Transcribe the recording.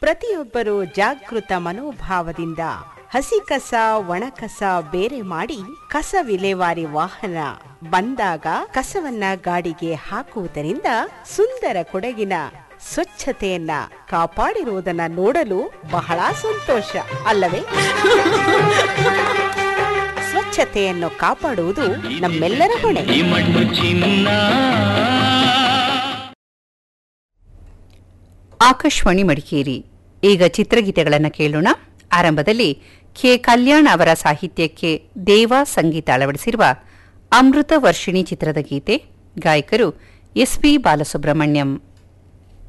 ಪ್ರತಿಯೊಬ್ಬರು ಜಾಗೃತ ಮನೋಭಾವದಿಂದ ಹಸಿ ಕಸ ಒಣ ಕಸ ಬೇರೆ ಮಾಡಿ ಕಸ ವಿಲೇವಾರಿ ವಾಹನ ಬಂದಾಗ ಕಸವನ್ನ ಗಾಡಿಗೆ ಹಾಕುವುದರಿಂದ ಸುಂದರ ಕೊಡಗಿನ ಸ್ವಚ್ಛತೆಯನ್ನ ಕಾಪಾಡಿರುವುದನ್ನ ನೋಡಲು ಬಹಳ ಸಂತೋಷ ಅಲ್ಲವೇ ಸ್ವಚ್ಛತೆಯನ್ನು ಕಾಪಾಡುವುದು ನಮ್ಮೆಲ್ಲರ ಹೊಣೆ ಈ ಮಣ್ಣು ಚಿನ್ನ ಆಕಾಶವಾಣಿ ಮಡಿಕೇರಿ ಈಗ ಚಿತ್ರಗೀತೆಗಳನ್ನು ಕೇಳೋಣ ಆರಂಭದಲ್ಲಿ ಕೆ ಕಲ್ಯಾಣ್ ಅವರ ಸಾಹಿತ್ಯಕ್ಕೆ ದೇವಾ ಸಂಗೀತ ಅಳವಡಿಸಿರುವ ಅಮೃತ ವರ್ಷಿಣಿ ಚಿತ್ರದ ಗೀತೆ ಗಾಯಕರು ಎಸ್ ಪಿ ಬಾಲಸುಬ್ರಹ್ಮಣ್ಯಂ